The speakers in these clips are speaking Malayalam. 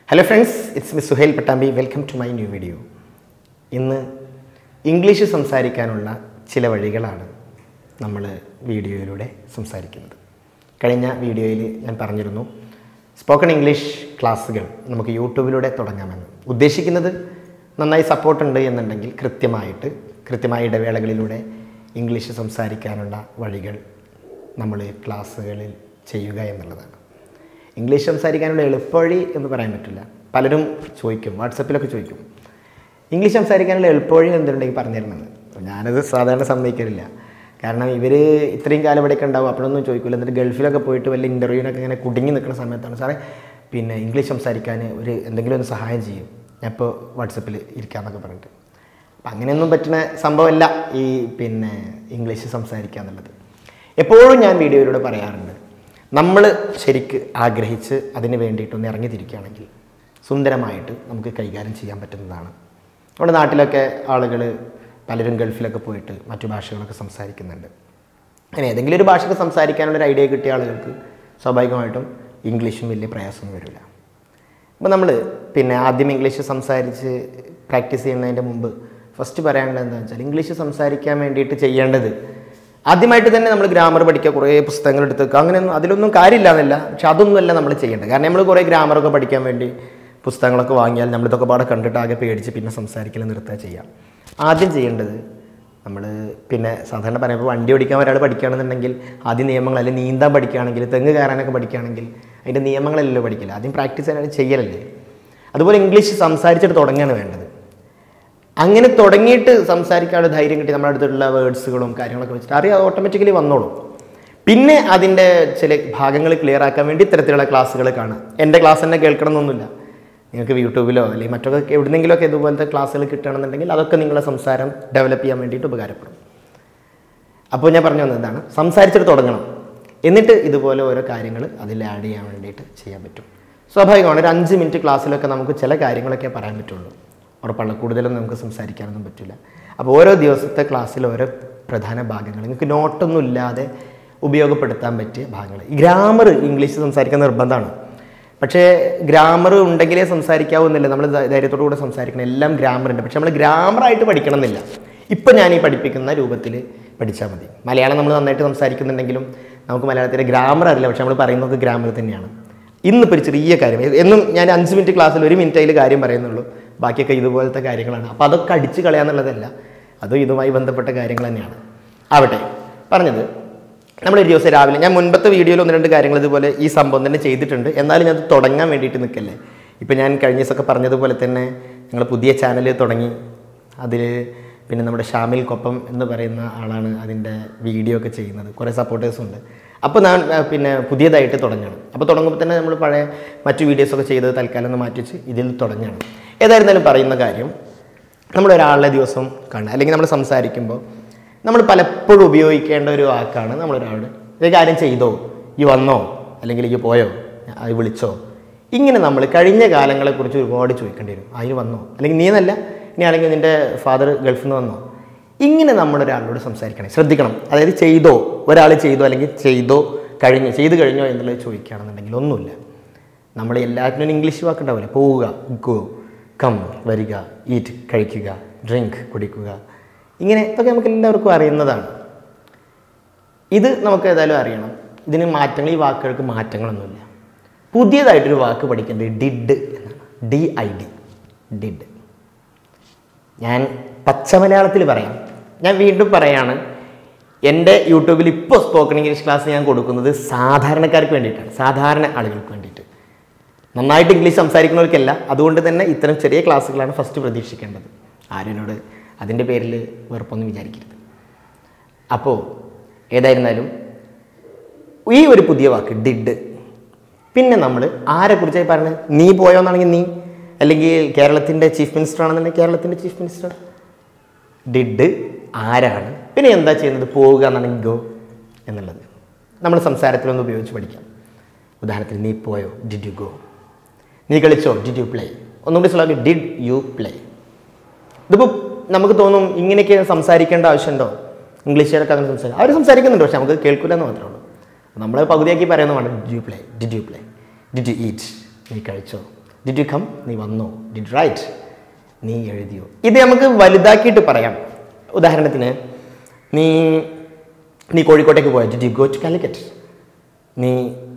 hello friends it's me Suhail Pattambi welcome to my new video ഇന്ന് ഇംഗ്ലീഷ് സംസാരിക്കാനുള്ള ചില വഴികളാണ് നമ്മൾ വീഡിയോയിലൂടെ സംസാരിക്കുന്നത് കഴിഞ്ഞ വീഡിയോയിൽ ഞാൻ പറഞ്ഞിരുന്നു സ്പോക്കൺ ഇംഗ്ലീഷ് ക്ലാസ്സുകൾ നമുക്ക് യൂട്യൂബിലൂടെ തുടങ്ങാമെന്ന് ഉദ്ദേശിക്കുന്നത് നന്നായി സപ്പോർട്ടുണ്ട് എന്നുണ്ടെങ്കിൽ കൃത്യമായിട്ട് കൃത്യമായ ഇടവേളകളിലൂടെ ഇംഗ്ലീഷ് സംസാരിക്കാനുള്ള വഴികൾ നമ്മൾ ക്ലാസ്സുകളിൽ ചെയ്യുക എന്നുള്ളതാണ് ഇംഗ്ലീഷ് സംസാരിക്കാനുള്ള എളുപ്പവഴി എന്ന് പറയാൻ പറ്റില്ല പലരും ചോദിക്കും വാട്സപ്പിലൊക്കെ ചോദിക്കും ഇംഗ്ലീഷ് സംസാരിക്കാനുള്ള എളുപ്പവഴി എന്തുണ്ടെങ്കിൽ പറഞ്ഞിരുന്നത് ഞാനത് സാധാരണ സമ്മതിക്കലില്ല കാരണം ഇവർ ഇത്രയും കാലം ഇവിടെയൊക്കെ ഉണ്ടാവും അപ്പോഴൊന്നും ചോദിക്കില്ല എന്നിട്ട് ഗൾഫിലൊക്കെ പോയിട്ട് വല്ല ഇൻ്റർവ്യൂവിനൊക്കെ ഇങ്ങനെ കുടുങ്ങി നിൽക്കുന്ന സമയത്താണ് സാറേ പിന്നെ ഇംഗ്ലീഷ് സംസാരിക്കാൻ ഒരു എന്തെങ്കിലും ഒന്ന് സഹായം ചെയ്യും ഞാൻ ഇപ്പോൾ വാട്സപ്പിൽ ഇരിക്കാമെന്നൊക്കെ പറഞ്ഞിട്ട് അപ്പം അങ്ങനെയൊന്നും പറ്റുന്ന സംഭവമല്ല ഈ പിന്നെ ഇംഗ്ലീഷ് സംസാരിക്കുക എന്നുള്ളത് എപ്പോഴും ഞാൻ വീഡിയോയിലൂടെ പറയാറുണ്ട് നമ്മൾ ശരിക്ക് ആഗ്രഹിച്ച് അതിന് വേണ്ടിയിട്ടൊന്ന് ഇറങ്ങി തിരിക്കുകയാണെങ്കിൽ സുന്ദരമായിട്ട് നമുക്ക് കൈകാര്യം ചെയ്യാൻ പറ്റുന്നതാണ് നമ്മുടെ നാട്ടിലൊക്കെ ആളുകൾ പലരും ഗൾഫിലൊക്കെ പോയിട്ട് മറ്റു ഭാഷകളൊക്കെ സംസാരിക്കുന്നുണ്ട് അങ്ങനെ ഏതെങ്കിലും ഒരു ഭാഷയൊക്കെ സംസാരിക്കാനുള്ള ഒരു ഐഡിയ കിട്ടിയ ആളുകൾക്ക് സ്വാഭാവികമായിട്ടും ഇംഗ്ലീഷും വലിയ പ്രയാസമൊന്നും വരില്ല അപ്പോൾ നമ്മൾ പിന്നെ ആദ്യം ഇംഗ്ലീഷ് സംസാരിച്ച് പ്രാക്ടീസ് ചെയ്യുന്നതിൻ്റെ മുമ്പ് ഫസ്റ്റ് പറയാനുള്ളത് എന്താണെന്ന് വെച്ചാൽ ഇംഗ്ലീഷ് സംസാരിക്കാൻ വേണ്ടിയിട്ട് ചെയ്യേണ്ടത് ആദ്യമായിട്ട് തന്നെ നമ്മൾ ഗ്രാമർ പഠിക്കുക കുറേ പുസ്തകങ്ങൾ എടുത്ത് വെക്കുക അങ്ങനെയൊന്നും അതിലൊന്നും കാര്യമില്ല എന്നല്ല പക്ഷെ അതൊന്നുമല്ല നമ്മൾ ചെയ്യേണ്ടത് കാരണം നമ്മൾ കുറേ ഗ്രാമറൊക്കെ പഠിക്കാൻ വേണ്ടി പുസ്തകങ്ങളൊക്കെ വാങ്ങിയാൽ നമ്മളിതൊക്കെ പാടെ കണ്ടിട്ട് ആകെ പേടിച്ച് പിന്നെ സംസാരിക്കൽ നിർത്തുക ചെയ്യാം ആദ്യം ചെയ്യേണ്ടത് നമ്മൾ പിന്നെ സാധാരണ പറയുമ്പോൾ വണ്ടി ഓടിക്കാൻ ഒരാൾ പഠിക്കുകയാണെന്നുണ്ടെങ്കിൽ ആദ്യം നിയമങ്ങൾ അല്ലെങ്കിൽ നീന്താൻ പഠിക്കുകയാണെങ്കിൽ തെങ്ങ് കയറാനൊക്കെ പഠിക്കുകയാണെങ്കിൽ അതിൻ്റെ നിയമങ്ങളല്ലല്ലോ പഠിക്കില്ല ആദ്യം പ്രാക്ടീസ് ചെയ്യാൻ ചെയ്യലല്ലേ അതുപോലെ ഇംഗ്ലീഷ് സംസാരിച്ചിട്ട് തുടങ്ങുകയാണ് വേണ്ടത് അങ്ങനെ തുടങ്ങിയിട്ട് സംസാരിക്കാനുള്ള ധൈര്യം കിട്ടി നമ്മുടെ അടുത്തുള്ള വേർഡ്സുകളും കാര്യങ്ങളൊക്കെ വെച്ചിട്ട് അറിയാം ഓട്ടോമാറ്റിക്കലി വന്നോളും പിന്നെ അതിൻ്റെ ചില ഭാഗങ്ങൾ ക്ലിയർ ആക്കാൻ വേണ്ടി ഇത്തരത്തിലുള്ള ക്ലാസ്സുകൾ കാണാം എൻ്റെ ക്ലാസ് തന്നെ കേൾക്കണം എന്നൊന്നുമില്ല നിങ്ങൾക്ക് യൂട്യൂബിലോ അല്ലെങ്കിൽ മറ്റൊക്കെ എവിടെന്നെങ്കിലുമൊക്കെ ഇതുപോലത്തെ ക്ലാസ്സുകൾ കിട്ടുകയാണെന്നുണ്ടെങ്കിൽ അതൊക്കെ നിങ്ങളെ സംസാരം ഡെവലപ്പ് ചെയ്യാൻ വേണ്ടിയിട്ട് ഉപകാരപ്പെടും അപ്പോൾ ഞാൻ പറഞ്ഞു വന്നതാണ് സംസാരിച്ചിട്ട് തുടങ്ങണം എന്നിട്ട് ഇതുപോലെ ഓരോ കാര്യങ്ങൾ അതിൽ ആഡ് ചെയ്യാൻ വേണ്ടിയിട്ട് ചെയ്യാൻ പറ്റും സ്വാഭാവികമാണ് ഒരു അഞ്ച് മിനിറ്റ് ക്ലാസ്സിലൊക്കെ നമുക്ക് ചില കാര്യങ്ങളൊക്കെ പറയാൻ പറ്റുള്ളൂ ഉറപ്പുള്ള കൂടുതലൊന്നും നമുക്ക് സംസാരിക്കാനൊന്നും പറ്റില്ല അപ്പോൾ ഓരോ ദിവസത്തെ ക്ലാസ്സിൽ ഓരോ പ്രധാന ഭാഗങ്ങൾ നിങ്ങൾക്ക് നോട്ടൊന്നും ഇല്ലാതെ ഉപയോഗപ്പെടുത്താൻ പറ്റിയ ഭാഗങ്ങൾ ഈ ഗ്രാമർ ഇംഗ്ലീഷ് സംസാരിക്കാൻ നിർബന്ധമാണ് പക്ഷേ ഗ്രാമർ ഉണ്ടെങ്കിലേ സംസാരിക്കാവുന്നില്ല നമ്മൾ ധൈര്യത്തോടു കൂടെ സംസാരിക്കണം എല്ലാം ഗ്രാമർ ഉണ്ട് പക്ഷെ നമ്മൾ ഗ്രാമറായിട്ട് പഠിക്കണം എന്നില്ല ഇപ്പം ഞാൻ ഈ പഠിപ്പിക്കുന്ന രൂപത്തിൽ പഠിച്ചാൽ മതി മലയാളം നമ്മൾ നന്നായിട്ട് സംസാരിക്കുന്നുണ്ടെങ്കിലും നമുക്ക് മലയാളത്തിലെ ഗ്രാമർ അറിയില്ല പക്ഷെ നമ്മൾ പറയുന്നത് ഗ്രാമർ തന്നെയാണ് ഇന്നിപ്പോൾ ഒരു ചെറിയ കാര്യം എന്നും ഞാൻ അഞ്ച് മിനിറ്റ് ക്ലാസ്സിൽ ഒരു മിനിറ്റ് അതിൽ കാര്യം പറയുന്നുള്ളൂ ബാക്കിയൊക്കെ ഇതുപോലത്തെ കാര്യങ്ങളാണ് അപ്പോൾ അതൊക്കെ അടിച്ച് കളയാന്നുള്ളതല്ല അതും ഇതുമായി ബന്ധപ്പെട്ട കാര്യങ്ങൾ തന്നെയാണ് ആവട്ടെ പറഞ്ഞത് നമ്മളൊരു ദിവസം രാവിലെ ഞാൻ മുൻപത്തെ വീഡിയോയിൽ ഒന്ന് രണ്ട് കാര്യങ്ങൾ ഇതുപോലെ ഈ സംഭവം തന്നെ ചെയ്തിട്ടുണ്ട് എന്നാലും ഞാൻ അത് തുടങ്ങാൻ വേണ്ടിയിട്ട് നിൽക്കല്ലേ ഇപ്പം ഞാൻ കഴിഞ്ഞ ദിവസമൊക്കെ പറഞ്ഞതുപോലെ തന്നെ ഞങ്ങൾ പുതിയ ചാനൽ തുടങ്ങി അതിൽ പിന്നെ നമ്മുടെ ഷാമിൽ കൊപ്പം എന്ന് പറയുന്ന ആളാണ് അതിൻ്റെ വീഡിയോ ഒക്കെ ചെയ്യുന്നത് കുറേ സപ്പോർട്ടേഴ്സും ഉണ്ട് അപ്പോൾ ഞാൻ ആ, പിന്നെ പുതിയതായിട്ട് തുടങ്ങണം അപ്പോൾ തുടങ്ങുമ്പോൾ തന്നെ നമ്മൾ പഴയ മറ്റു വീഡിയോസൊക്കെ ചെയ്തത് തൽക്കാലം ഒന്ന് മാറ്റി വെച്ച് ഇതിൽ തുടങ്ങണം ഏതായിരുന്നാലും പറയുന്ന കാര്യം നമ്മൾ ഒരാളുടെ ദിവസം കാണുക അല്ലെങ്കിൽ നമ്മൾ സംസാരിക്കുമ്പോൾ നമ്മൾ പലപ്പോഴും ഉപയോഗിക്കേണ്ട ഒരു വാക്കാണ് നമ്മളൊരാളോട് ഒരു കാര്യം ചെയ്തോ ഈ വന്നോ അല്ലെങ്കിൽ ഈ പോയോ അത് വിളിച്ചോ ഇങ്ങനെ നമ്മൾ കഴിഞ്ഞ കാലങ്ങളെക്കുറിച്ച് ഒരുപാട് ചോദിക്കേണ്ടി വരും അതിന് വന്നോ അല്ലെങ്കിൽ നീ എന്നല്ല ഇനി ആണെങ്കിൽ നിൻ്റെ ഫാദർ ഗൾഫിൽ നിന്ന് വന്നോ ഇങ്ങനെ നമ്മൾ ഒരാളോട് സംസാരിക്കണം ശ്രദ്ധിക്കണം അതായത് ചെയ്തോ ഒരാൾ ചെയ്തോ അല്ലെങ്കിൽ ചെയ്തോ കഴിഞ്ഞോ ചെയ്ത് കഴിഞ്ഞോ എന്നുള്ളത് ചോദിക്കുകയാണെന്നുണ്ടെങ്കിൽ ഒന്നുമില്ല നമ്മൾ എല്ലാറ്റിനും ഇംഗ്ലീഷ് വാക്കുണ്ടാവില്ല പോവുക ഗോ കം വരിക ഈറ്റ് കഴിക്കുക ഡ്രിങ്ക് കുടിക്കുക ഇങ്ങനെ ഇതൊക്കെ നമുക്ക് എല്ലാവർക്കും അറിയുന്നതാണ് ഇത് നമുക്ക് ഏതായാലും അറിയണം ഇതിന് മാറ്റങ്ങൾ ഈ വാക്കുകൾക്ക് മാറ്റങ്ങളൊന്നുമില്ല പുതിയതായിട്ടൊരു വാക്ക് പഠിക്കേണ്ടത് ഡിഡ് എന്നാണ് ഡി ഐ ഡി ഡിഡ് ഞാൻ പച്ചമലയാളത്തിൽ പറയാം ഞാൻ വീണ്ടും പറയാണ് എൻ്റെ യൂട്യൂബിൽ ഇപ്പോൾ സ്പോക്കൺ ഇംഗ്ലീഷ് ക്ലാസ് ഞാൻ കൊടുക്കുന്നത് സാധാരണക്കാർക്ക് വേണ്ടിയിട്ടാണ് സാധാരണ ആളുകൾക്ക് വേണ്ടിയിട്ട് നന്നായിട്ട് ഇംഗ്ലീഷ് സംസാരിക്കുന്നവർക്കല്ല അതുകൊണ്ട് തന്നെ ഇത്തരം ചെറിയ ക്ലാസ്സുകളാണ് ഫസ്റ്റ് പ്രതീക്ഷിക്കേണ്ടത് ആര്യനോട് അതിൻ്റെ പേരിൽ വെറുപ്പൊന്നും വിചാരിക്കരുത് അപ്പോൾ ഏതായിരുന്നാലും ഈ ഒരു പുതിയ വാക്ക് ഡിഡ് പിന്നെ നമ്മൾ ആരെക്കുറിച്ചായി പറഞ്ഞത് നീ പോയോന്നാണെങ്കിൽ നീ അല്ലെങ്കിൽ കേരളത്തിൻ്റെ ചീഫ് മിനിസ്റ്റർ ആണെന്നുണ്ടെങ്കിൽ കേരളത്തിൻ്റെ ചീഫ് മിനിസ്റ്റർ ഡിഡ് ആരാണ് പിന്നെ എന്താ ചെയ്യുന്നത് പോവുക എന്നാണെങ്കിൽ ഗോ എന്നുള്ളത് നമ്മൾ സംസാരത്തിലൊന്ന് ഉപയോഗിച്ച് പഠിക്കാം ഉദാഹരണത്തിന് നീ പോയോ ഡിഡ് യു ഗോ നീ കളിച്ചോ ഡിഡ് യു പ്ലേ ഒന്നുകൂടി സ്ലോഗ് ഡിഡ് യു പ്ലേ ഇതിപ്പോൾ നമുക്ക് തോന്നും ഇങ്ങനെയൊക്കെ സംസാരിക്കേണ്ട ആവശ്യമുണ്ടോ ഇംഗ്ലീഷുകാരൊക്കെ അങ്ങനെ സംസാരിക്കും അവർ സംസാരിക്കുന്നുണ്ട് പക്ഷെ നമുക്ക് കേൾക്കില്ല എന്ന് മാത്രമേ ഉള്ളൂ നമ്മൾ പകുതിയാക്കി പറയുന്നതാണ് did you play did you play did you eat നീ കഴിച്ചോ ഡിഡ് യു കം നീ വന്നോ ഡിഡ് റൈറ്റ് നീ എഴുതിയോ ഇത് നമുക്ക് വലുതാക്കിയിട്ട് പറയാം ഉദാഹരണത്തിന് നീ നീ കോഴിക്കോട്ടേക്ക് പോയോ did you go to Calicut നീ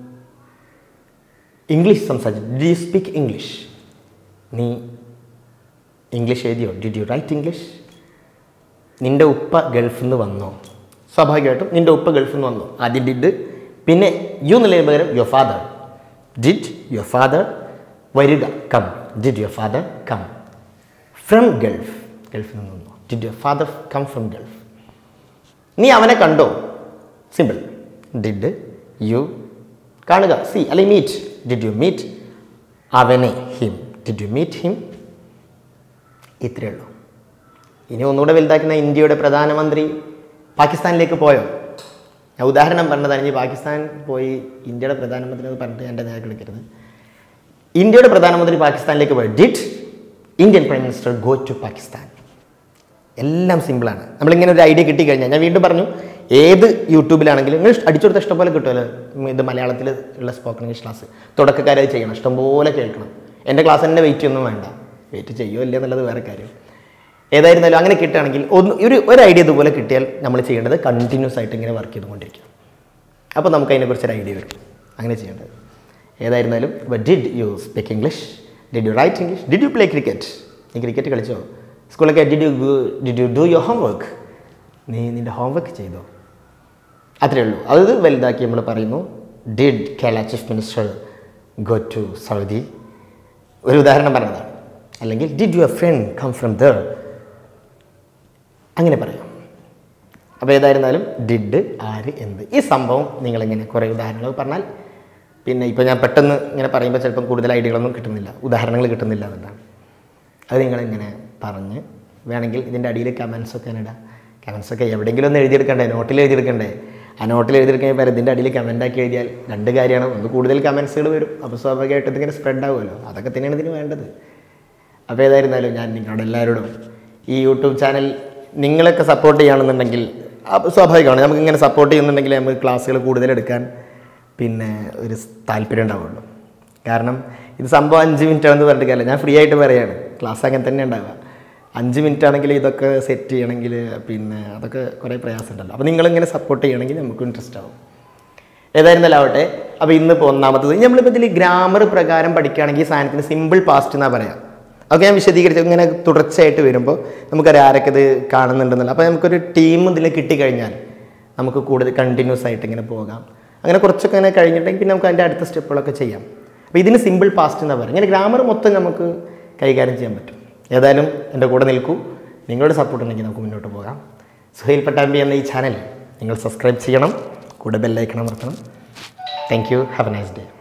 ഇംഗ്ലീഷ് സംസാരിച്ചു ഡിഡ് യു സ്പീക്ക് ഇംഗ്ലീഷ് നീ ഇംഗ്ലീഷ് എഴുതിയോ ഡിഡ് യു റൈറ്റ് ഇംഗ്ലീഷ് നിൻ്റെ ഉപ്പ ഗൾഫിൽ നിന്ന് വന്നോ സ്വാഭാവികമായിട്ടും നിൻ്റെ ഉപ്പ ഗൾഫിൽ നിന്ന് വന്നു ആദ്യം ഡിഡ് പിന്നെ യു എന്നുള്ളതിന് പകരം your father did your father വരിക come did your father come from Gulf ഗൾഫിൽ നിന്ന് വന്നു did your father come from Gulf നീ അവനെ കണ്ടോ സിമ്പിൾ ഡിഡ് യു കാണുക സി അല്ലെങ്കിൽ മീറ്റ് ഡിഡ് യു മീറ്റ് അവനെ him did you meet him ഇത്രയേ ഉള്ളൂ ഇനി ഒന്നുകൂടെ വലുതാക്കുന്ന ഇന്ത്യയുടെ പ്രധാനമന്ത്രി പാകിസ്ഥാനിലേക്ക് പോയോ ഞാൻ ഉദാഹരണം പറഞ്ഞതാണ് ഇനി പാകിസ്ഥാൻ പോയി ഇന്ത്യയുടെ പ്രധാനമന്ത്രി എന്ന് പറഞ്ഞിട്ട് എൻ്റെ നേരെ കളിക്കരുത് ഇന്ത്യയുടെ പ്രധാനമന്ത്രി പാകിസ്ഥാനിലേക്ക് പോയി did Indian prime minister go to Pakistan എല്ലാം സിമ്പിളാണ് നമ്മളിങ്ങനെ ഒരു ഐഡിയ കിട്ടിക്കഴിഞ്ഞാൽ ഞാൻ വീണ്ടും പറഞ്ഞു ഏത് യൂട്യൂബിലാണെങ്കിലും നിങ്ങൾ അടിച്ചു കൊടുത്ത ഇഷ്ടംപോലെ കിട്ടുമല്ലോ ഉം, ഇത് മലയാളത്തിൽ ഉള്ള സ്പോക്കൺ ഇംഗ്ലീഷ് ക്ലാസ് തുടക്കക്കാരത് ചെയ്യണം ഇഷ്ടംപോലെ കേൾക്കണം എൻ്റെ ക്ലാസ് തന്നെ വെയിറ്റ് ഒന്നും വേണ്ട വെയിറ്റ് ചെയ്യുമോ ഇല്ല എന്നുള്ളത് വേറെ കാര്യം ഏതായിരുന്നാലും അങ്ങനെ കിട്ടുകയാണെങ്കിൽ ഒന്ന് ഒരു ഒരു ഐഡിയ ഇതുപോലെ കിട്ടിയാൽ നമ്മൾ ചെയ്യേണ്ടത് കണ്ടിന്യൂസ് ആയിട്ട് ഇങ്ങനെ വർക്ക് ചെയ്തുകൊണ്ടിരിക്കും അപ്പോൾ നമുക്ക് അതിനെക്കുറിച്ച് ഒരു ഐഡിയ വരും അങ്ങനെ ചെയ്യേണ്ടത് ഏതായിരുന്നാലും did you speak English did you write English did you play cricket നീ ക്രിക്കറ്റ് കളിച്ചോ സ്കൂളിലൊക്കെ did you did you do your homework നീ നിൻ്റെ ഹോം വർക്ക് ചെയ്തോ അത്രയേ ഉള്ളൂ അത് വലുതാക്കി നമ്മൾ പറയുന്നു did Kerala chief minister go to Saudi ഒരു ഉദാഹരണം പറഞ്ഞതാണ് അല്ലെങ്കിൽ did your friend come from there അങ്ങനെ പറയാം അപ്പോൾ ഏതായിരുന്നാലും ഡിഡ് ആര് എന്ത് ഈ സംഭവം നിങ്ങളിങ്ങനെ കുറേ ഉദാഹരണങ്ങൾ പറഞ്ഞാൽ പിന്നെ ഇപ്പോൾ ഞാൻ പെട്ടെന്ന് ഇങ്ങനെ പറയുമ്പോൾ ചിലപ്പം കൂടുതൽ ഐഡിയകളൊന്നും കിട്ടുന്നില്ല ഉദാഹരണങ്ങൾ കിട്ടുന്നില്ല എന്നുള്ളതാണ് അത് നിങ്ങളിങ്ങനെ പറഞ്ഞ് വേണമെങ്കിൽ ഇതിൻ്റെ അടിയിൽ കമൻസ് ഒക്കെ ഇടാം കമൻസ് ഒക്കെ എവിടെയെങ്കിലും ഒന്ന് എഴുതിയെടുക്കണ്ടേ നോട്ടിൽ എഴുതിയെടുക്കണ്ടേ ആ നോട്ടിൽ എഴുതിയെടുക്കാൻ പകരം ഇതിൻ്റെ അടിയിൽ കമൻ്റ് ആക്കി എഴുതിയാൽ രണ്ട് കാര്യമാണ് ഒന്ന് കൂടുതൽ കമൻസുകൾ വരും അപ്പോൾ സ്വാഭാവികമായിട്ട് ഇതിങ്ങനെ സ്പ്രെഡ് ആവുമല്ലോ അതൊക്കെ തന്നെയാണ് ഇതിന് വേണ്ടത് അപ്പോൾ ഏതായിരുന്നാലും ഞാൻ നിങ്ങളോട് എല്ലാവരോടും ഈ യൂട്യൂബ് ചാനൽ നിങ്ങളൊക്കെ സപ്പോർട്ട് ചെയ്യുകയാണെന്നുണ്ടെങ്കിൽ അപ്പൊ സ്വാഭാവികമാണ് നമുക്ക് ഇങ്ങനെ സപ്പോർട്ട് ചെയ്യുന്നുണ്ടെങ്കിൽ നമുക്ക് ക്ലാസ്സുകൾ കൂടുതൽ എടുക്കാൻ പിന്നെ ഒരു താല്പര്യം ഉണ്ടാവുള്ളൂ കാരണം ഇത് സംഭവം അഞ്ച് മിനിറ്റ് ആണെന്ന് പറഞ്ഞിട്ട് കാര്യമില്ല ഞാൻ ഫ്രീ ആയിട്ട് പറയാണ് ക്ലാസ് അങ്ങനെ തന്നെ ഉണ്ടാവുക അഞ്ച് മിനിറ്റ് ആണെങ്കിൽ ഇതൊക്കെ സെറ്റ് ചെയ്യണമെങ്കിൽ പിന്നെ അതൊക്കെ കുറേ പ്രയാസമുണ്ടല്ലോ അപ്പോൾ നിങ്ങളിങ്ങനെ സപ്പോർട്ട് ചെയ്യണമെങ്കിൽ നമുക്ക് ഇൻട്രസ്റ്റ് ആവും ഏതായിരുന്നാലും ആവട്ടെ അപ്പോൾ ഇന്നിപ്പോൾ ഒന്നാമത്തത് നമ്മളിപ്പോൾ ഇതിൽ ഗ്രാമർ പ്രകാരം പഠിക്കുകയാണെങ്കിൽ ഈ സാധനത്തിന് സിമ്പിൾ പാസ്റ്റ് എന്നാ പറയാം ഒക്കെ ഞാൻ വിശദീകരിച്ചു ഇങ്ങനെ തുടർച്ചയായിട്ട് വരുമ്പോൾ നമുക്കറിയാം ആരൊക്കെ ഇത് കാണുന്നുണ്ടെന്നല്ല അപ്പോൾ നമുക്കൊരു ടീം ഇതിൽ കിട്ടിക്കഴിഞ്ഞാൽ നമുക്ക് കൂടുതൽ കണ്ടിന്യൂസ് ആയിട്ട് ഇങ്ങനെ പോകാം അങ്ങനെ കുറച്ചൊക്കെ ഇങ്ങനെ കഴിഞ്ഞിട്ടെങ്കിൽ പിന്നെ നമുക്ക് അതിൻ്റെ അടുത്ത സ്റ്റെപ്പുകളൊക്കെ ചെയ്യാം അപ്പോൾ ഇതിന് സിമ്പിൾ പാസ്റ്റ് എന്നാ പറയുക ഇങ്ങനെ ഗ്രാമർ മൊത്തം നമുക്ക് കൈകാര്യം ചെയ്യാൻ പറ്റും ഏതായാലും എൻ്റെ കൂടെ നിൽക്കൂ നിങ്ങളുടെ സപ്പോർട്ട് ഉണ്ടെങ്കിൽ നമുക്ക് മുന്നോട്ട് പോകാം സുഹൈൽ പട്ടാമ്പി എന്ന ഈ ചാനൽ നിങ്ങൾ സബ്സ്ക്രൈബ് ചെയ്യണം കൂടെ ബെല്ലൈക്കണം അമർത്തണം thank you have a nice day